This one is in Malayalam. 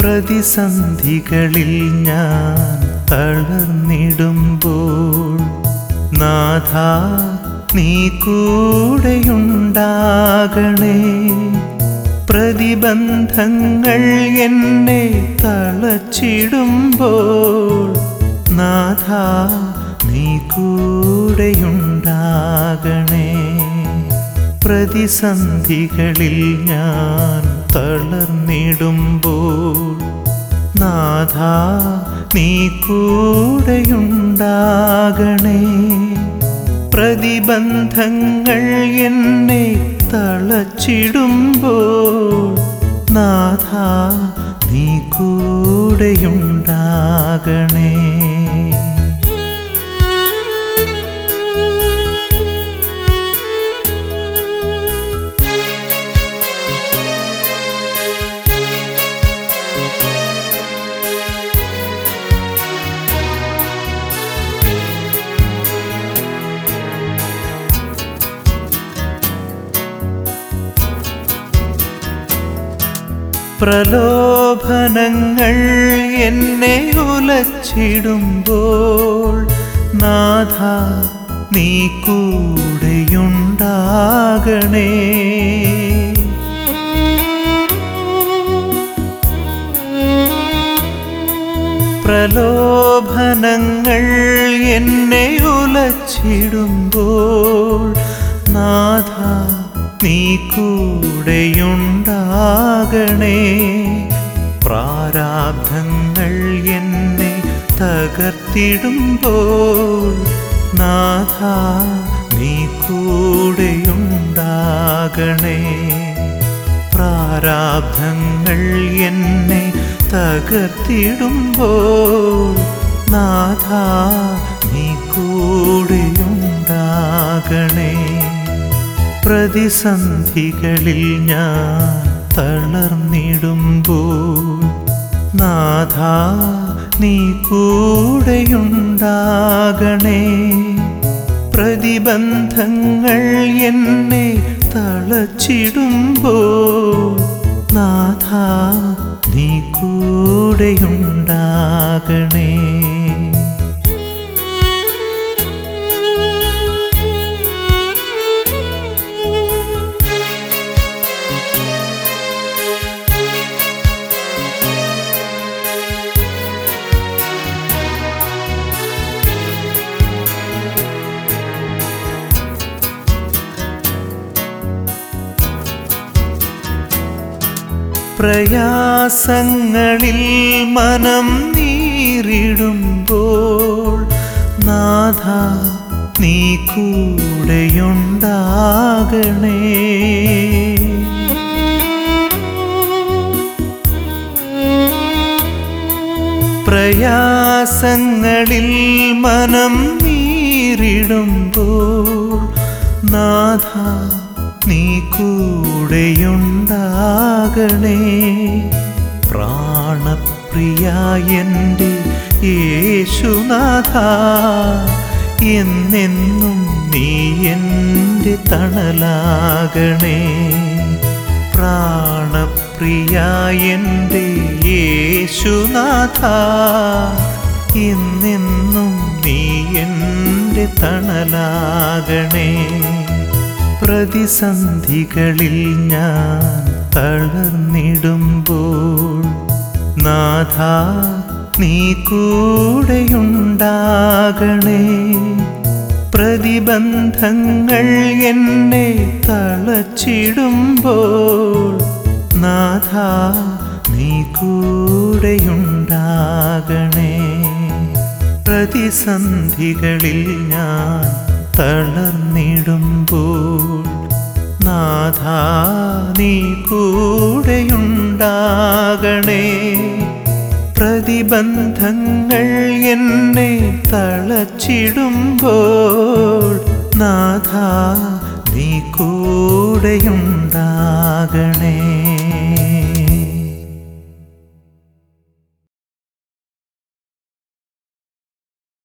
പ്രതിസന്ധികളിൽ ഞാൻ തളർന്നിടുമ്പോൾ നാഥ നീ കൂടെയുണ്ടാകണേ പ്രതിബന്ധങ്ങൾ എന്നെ തളച്ചിടുമ്പോൾ നാഥ നീ കൂടെയുണ്ടാകണേ പ്രതിസന്ധികളിൽ ഞാൻ തളർന്നിടുമ്പോൾ നാഥ നീ കൂടെയുണ്ടാകണേ പ്രതിബന്ധങ്ങൾ എന്നെ തളച്ചിടുമ്പോൾ നാഥ നീ കൂടെയുണ്ടാകണേ പ്രലോഭനങ്ങൾ എന്നെ ഉലച്ചിടുമ്പോൾ നാഥ നീ കൂടെയുണ്ടാകണേ പ്രലോഭനങ്ങൾ എന്നെ ഉലച്ചിടുമ്പോൾ നാഥ നീ കൂടെയുണ്ടാകണേ പ്രാരാബ്ധങ്ങൾ എന്നെ തകർത്തിടുമ്പോൾ നാഥ നീ കൂടെയുണ്ടാകണേ പ്രാരാബ്ധങ്ങൾ എന്നെ തകർത്തിടുമ്പോൾ നാഥ നീ കൂടെയുണ്ടാകണേ പ്രതിസന്ധികളിൽ ഞാൻ തളർന്നിടുമ്പോൾ നാഥ നീ കൂടെയുണ്ടാകണേ പ്രതിബന്ധങ്ങൾ എന്നെ തളച്ചിടുമ്പോൾ നാഥ നീ കൂടെയുണ്ടാകണേ പ്രയാസങ്ങളിൽ മനം നീറിടുമ്പോൾ നാഥ നീ കൂടെയുണ്ടാകണേ പ്രയാസങ്ങളിൽ മനം നീറിടുമ്പോൾ നാഥ നീ കൂടെയുണ്ടാകണേ പ്രാണപ്രിയ എൻ്റെ യേശുനാഥ എന്നെന്നും നീ എൻ്റെ തണലാകണേ പ്രാണപ്രിയ എൻ്റെ യേശുനാഥ എന്നെന്നും നീ എൻ്റെ തണലാകണേ പ്രതിസന്ധികളിൽ ഞാൻ തളർന്നിടുമ്പോൾ നാഥ നീ കൂടെയുണ്ടാകണേ പ്രതിബന്ധങ്ങൾ എന്നെ തളച്ചിടുമ്പോൾ നാഥ നീ കൂടെയുണ്ടാകണേ പ്രതിസന്ധികളിൽ ഞാൻ തളർന്നിടുമ്പോൾ നാഥ നീ കൂടെയുണ്ടാകണേ പ്രതിബന്ധങ്ങൾ എന്നെ തളച്ചിടുമ്പോൾ നാഥ നീ കൂടെയുണ്ടാകണേ